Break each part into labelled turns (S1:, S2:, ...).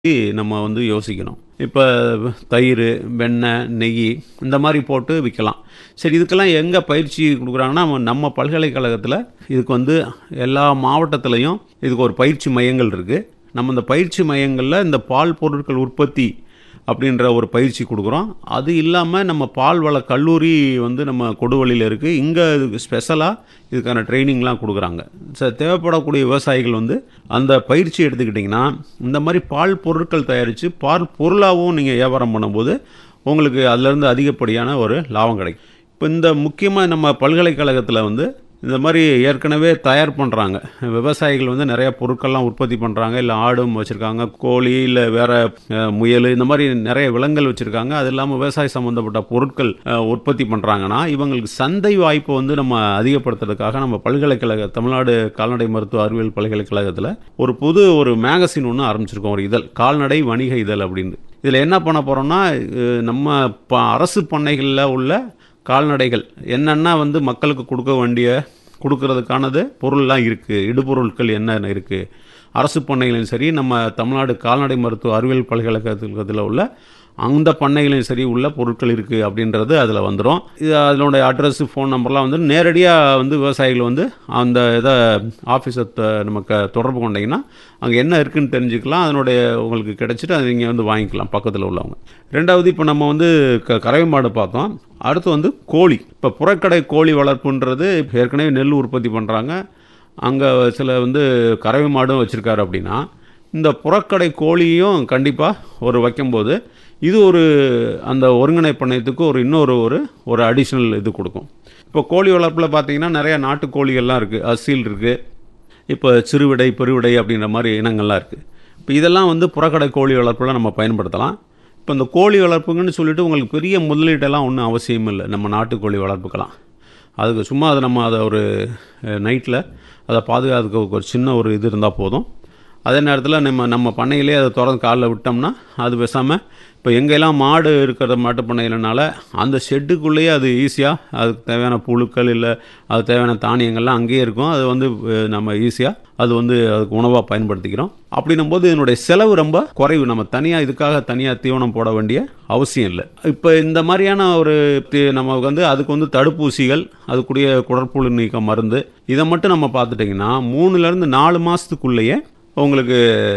S1: நம்ம வந்து யோசிக்கணும் இப்போ தயிர் வெண்ணெய் நெய் இந்த மாதிரி போட்டு விற்கலாம் சரி இதுக்கெல்லாம் எங்கே பயிற்சி கொடுக்குறாங்கன்னா நம்ம- நம்ம பல்கலைக்கழகத்தில் இதுக்கு வந்து எல்லா மாவட்டத்துலேயும் இதுக்கு ஒரு பயிற்சி மையங்கள் இருக்குது நம்ம இந்த பயிற்சி மையங்களில் இந்த பால் பொருட்கள் உற்பத்தி அப்படின்ற ஒரு பயிற்சி கொடுக்குறோம் அது இல்லாமல் நம்ம பால் வள கல்லூரி வந்து நம்ம கொடுவள்ளியில் இருக்குது இங்கே இதுக்கு ஸ்பெஷலாக இதுக்கான ட்ரைனிங்லாம் கொடுக்குறாங்க ச தேவைப்படக்கூடிய விவசாயிகள் வந்து அந்த பயிற்சி எடுத்துக்கிட்டிங்கன்னா இந்த மாதிரி பால் பொருட்கள் தயாரித்து பால் பொருளாகவும் நீங்கள் வியாபாரம் பண்ணும்போது உங்களுக்கு அதுலேருந்து அதிகப்படியான ஒரு லாபம் கிடைக்கும் இப்போ இந்த முக்கியமாக நம்ம பல்கலைக்கழகத்தில் வந்து இந்த மாதிரி ஏற்கனவே தயார் பண்ணுறாங்க விவசாயிகள் வந்து நிறைய பொருட்கள்லாம் உற்பத்தி பண்ணுறாங்க இல்லை ஆடும் வச்சுருக்காங்க கோழி இல்லை வேற அஹ், முயல் இந்த மாதிரி நிறைய விலங்குகள் வச்சுருக்காங்க அது இல்லாமல் விவசாய சம்மந்தப்பட்ட பொருட்கள் அஹ், உற்பத்தி பண்ணுறாங்கன்னா இவங்களுக்கு சந்தை வாய்ப்பை வந்து நம்ம அதிகப்படுத்துறதுக்காக நம்ம பல்கலைக்கழக தமிழ்நாடு கால்நடை மருத்துவ அறிவியல் பல்கலைக்கழகத்தில் ஒரு புது ஒரு மேகசின் ஒன்று ஆரம்பிச்சிருக்கோம் ஒரு இதழ் கால்நடை வணிக இதழ் அப்படின்னு இதில் என்ன பண்ண போகிறோம்னா நம்ம ப அரசு பண்ணைகளில் உள்ள கால்நடைகள் என்னென்ன வந்து மக்களுக்கு கொடுக்க வேண்டிய கொடுக்கறதுக்கானது பொருள்லாம் இருக்குது இடுபொருட்கள் என்னென்ன இருக்குது அரசு பண்ணைகளையும் சரி நம்ம தமிழ்நாடு கால்நடை மருத்துவ அறிவியல் பல்கலைக்கழகத்தில் உள்ள அந்த பண்ணைகளையும் சரி உள்ள பொருட்கள் இருக்குது அப்படின்றது அதில் வந்துடும் இது அதனுடைய அட்ரஸ் ஃபோன் நம்பர்லாம் வந்து நேரடியாக வந்து விவசாயிகள் வந்து அந்த இதை ஆஃபீஸை நமக்கு தொடர்பு கொண்டீங்கன்னா அங்கே என்ன இருக்குன்னு தெரிஞ்சுக்கலாம் அதனுடைய உங்களுக்கு கிடைச்சிட்டு அதை நீங்கள் வந்து வாங்கிக்கலாம் பக்கத்தில் உள்ளவங்க ரெண்டாவது இப்போ நம்ம வந்து க கறவை மாடு பார்த்தோம் அடுத்து வந்து கோழி இப்போ புறக்கடை கோழி வளர்ப்புன்றது இப்ப ஏற்கனவே நெல் உற்பத்தி பண்ணுறாங்க அங்கே சில வந்து கறவை மாடும் வச்சுருக்காரு அப்படின்னா இந்த புறக்கடை கோழியும் கண்டிப்பாக ஒரு வைக்கும்போது இது ஒரு அந்த ஒருங்கிணை பண்ணையத்துக்கு ஒரு இன்னொரு ஒரு ஒரு அடிஷ்னல் இது கொடுக்கும் இப்போ கோழி வளர்ப்பில் பார்த்தீங்கன்னா நிறைய நாட்டு கோழிகள்லாம் இருக்குது அசீல் இருக்குது இப்போ சிறுவிடை பெருவிடை அப்படின்ற மாதிரி இனங்கள்லாம் இருக்குது இப்போ இதெல்லாம் வந்து புறக்கடை கோழி வளர்ப்பில் நம்ம பயன்படுத்தலாம் இப்போ இந்த கோழி வளர்ப்புங்கன்னு சொல்லிட்டு உங்களுக்கு பெரிய முதலீட்டெல்லாம் ஒன்றும் அவசியம் இல்லை நம்ம நாட்டுக்கோழி வளர்ப்புக்கலாம் அதுக்கு சும்மா அதை நம்ம அதை ஒரு நைட்டில் அதை பாதுகாத்துக்க ஒரு சின்ன ஒரு இது இருந்தால் போதும் அதே நேரத்தில் நம்ம நம்ம பண்ணையிலே அதை திறந்து காலில் விட்டோம்னா அது பேசாமல் இப்போ எங்கெல்லாம் மாடு இருக்கிற மாட்டு பண்ணையிலனால அந்த ஷெட்டுக்குள்ளேயே அது ஈஸியாக அதுக்கு தேவையான புழுக்கள் இல்லை அது தேவையான தானியங்கள்லாம் அங்கேயே இருக்கும் அது வந்து அஹ், நம்ம ஈஸியாக அது வந்து அதுக்கு உணவாக பயன்படுத்திக்கிறோம் அப்படின்னும் போது இதனுடைய செலவு ரொம்ப குறைவு நம்ம தனியாக இதுக்காக தனியாக தீவனம் போட வேண்டிய அவசியம் இல்லை இப்போ இந்த மாதிரியான ஒரு தி- நமக்கு வந்து அதுக்கு வந்து தடுப்பூசிகள் அதுக்குரிய குடற்புழு நீக்க மருந்து இதை மட்டும் நம்ம பார்த்துட்டிங்கன்னா மூணுலேருந்து நாலு மாதத்துக்குள்ளேயே உங்களுக்கு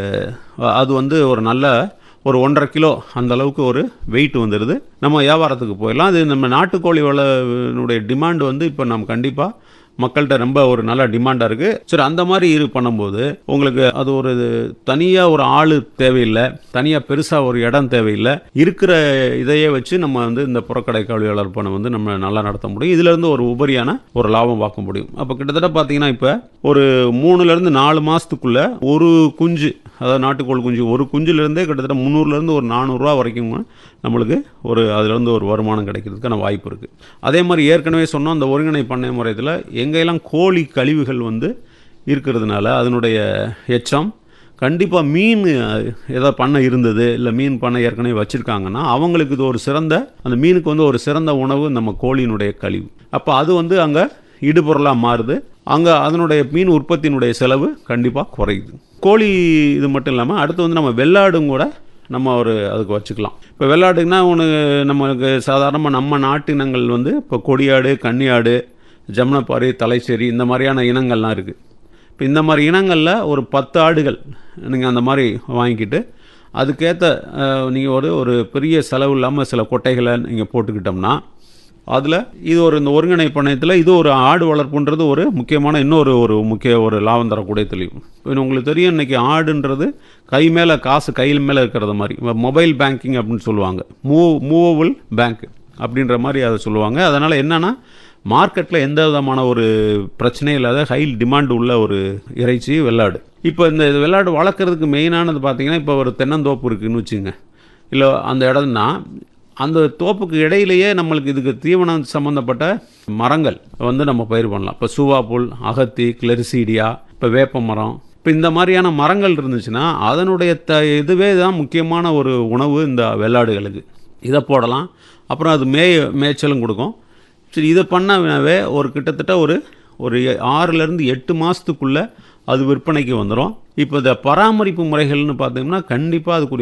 S1: அஹ், அது வந்து ஒரு நல்ல ஒரு ஒன்றரை கிலோ அந்த அளவுக்கு ஒரு வெயிட் வந்துடுது நம்ம வியாபாரத்துக்கு போயிடலாம் அது நம்ம நாட்டுக்கோழி வளனுடைய டிமாண்ட் வந்து இப்போ நம்ம கண்டிப்பாக மக்கள்கிட்ட ரொம்ப ஒரு நல்ல டிமாண்டாக இருக்குது சரி அந்த மாதிரி இது பண்ணும்போது உங்களுக்கு அது ஒரு தனியாக ஒரு ஆள் தேவையில்லை தனியாக பெருசாக ஒரு இடம் தேவையில்லை இருக்கிற இதையே வச்சு நம்ம வந்து இந்த புறக்கடை கோழி வளர்ப்பனை வந்து நம்ம நல்லா நடத்த முடியும் இதுலேருந்து ஒரு உபரியான ஒரு லாபம் பார்க்க முடியும் அப்போ கிட்டத்தட்ட பார்த்தீங்கன்னா இப்போ ஒரு மூணுலேருந்து நாலு மாதத்துக்குள்ள ஒரு குஞ்சு அதாவது நாட்டுக்கோழி குஞ்சு ஒரு குஞ்சுலேருந்தே கிட்டத்தட்ட முந்நூறுலேருந்து ஒரு நானூறுரூவா வரைக்கும் நம்மளுக்கு ஒரு அதுலேருந்து ஒரு வருமானம் கிடைக்கிறதுக்கான வாய்ப்பு இருக்குது அதே மாதிரி ஏற்கனவே சொன்னோம் அந்த ஒருங்கிணை பண்ணை முறையத்தில் எங்கெல்லாம் கோழி கழிவுகள் வந்து இருக்கிறதுனால அதனுடைய எச்சம் கண்டிப்பாக மீன் அஹ், ஏதோ பண்ணை இருந்தது இல்லை மீன் பண்ணை ஏற்கனவே வச்சுருக்காங்கன்னா அவங்களுக்கு இது ஒரு சிறந்த அந்த மீனுக்கு வந்து ஒரு சிறந்த உணவு நம்ம கோழியினுடைய கழிவு அப்போ அது வந்து அங்கே இடுபொருளாக மாறுது அங்கே அதனுடைய மீன் உற்பத்தியினுடைய செலவு கண்டிப்பாக குறையுது கோழி இது மட்டும் இல்லாமல் அடுத்து வந்து நம்ம வெள்ளாடும் கூட நம்ம ஒரு அதுக்கு வச்சுக்கலாம் இப்போ வெள்ளாடுன்னா ஒன்று நம்மளுக்கு சாதாரணமாக நம்ம நாட்டு இனங்கள் வந்து இப்போ கொடியாடு கன்னியாடு ஜமுனப்பாரி தலைச்சேரி இந்த மாதிரியான இனங்கள்லாம் இருக்குது இப்போ இந்த மாதிரி இனங்களில் ஒரு பத்து ஆடுகள் நீங்கள் அந்த மாதிரி வாங்கிக்கிட்டு அதுக்கேற்ற நீங்கள் ஒரு ஒரு பெரிய செலவு இல்லாமல் சில கொட்டைகளை நீங்கள் போட்டுக்கிட்டோம்னா அதில் இது ஒரு இந்த ஒருங்கிணை பண்ணையத்தில் இது ஒரு ஆடு வளர்ப்புன்றது ஒரு முக்கியமான இன்னொரு ஒரு முக்கிய ஒரு லாபம் தரக்கூடிய தெளிவு இப்போ உங்களுக்கு தெரியும் இன்றைக்கி ஆடுன்றது கை மேலே காசு கையில் மேலே இருக்கிறது மாதிரி மொபைல் பேங்கிங் அப்படின்னு சொல்லுவாங்க மூவ் மூவபிள் பேங்க் அப்படின்ற மாதிரி அதை சொல்லுவாங்க அதனால் என்னென்னா மார்க்கெட்டில் எந்த விதமான ஒரு பிரச்சனையும் இல்லாத ஹை டிமாண்ட் உள்ள ஒரு இறைச்சி வெள்ளாடு இப்போ இந்த வெள்ளாடு வளர்க்குறதுக்கு மெயினானது பார்த்தீங்கன்னா இப்போ ஒரு தென்னந்தோப்பு இருக்குன்னு வச்சுங்க இல்லை அந்த இடம்னா அந்த தோப்புக்கு இடையிலேயே நம்மளுக்கு இதுக்கு தீவனம் சம்மந்தப்பட்ட மரங்கள் வந்து நம்ம பயிர் பண்ணலாம் இப்போ சூவாப்புல் அகத்தி கிளரிசீடியா இப்போ வேப்ப மரம் இப்போ இந்த மாதிரியான மரங்கள் இருந்துச்சுன்னா அதனுடைய த இதுவே தான் முக்கியமான ஒரு உணவு இந்த வெள்ளாடுகளுக்கு இதை போடலாம் அப்புறம் அது மேய மேய்ச்சலும் கொடுக்கும் சரி இதை பண்ணவே ஒரு கிட்டத்தட்ட ஒரு ஒரு ஆறுலேருந்து எட்டு மாதத்துக்குள்ளே அது விற்பனைக்கு வந்துடும் இப்போ இந்த பராமரிப்பு முறைகள்னு பார்த்தோம்னா கண்டிப்பாக அதுக்குரிய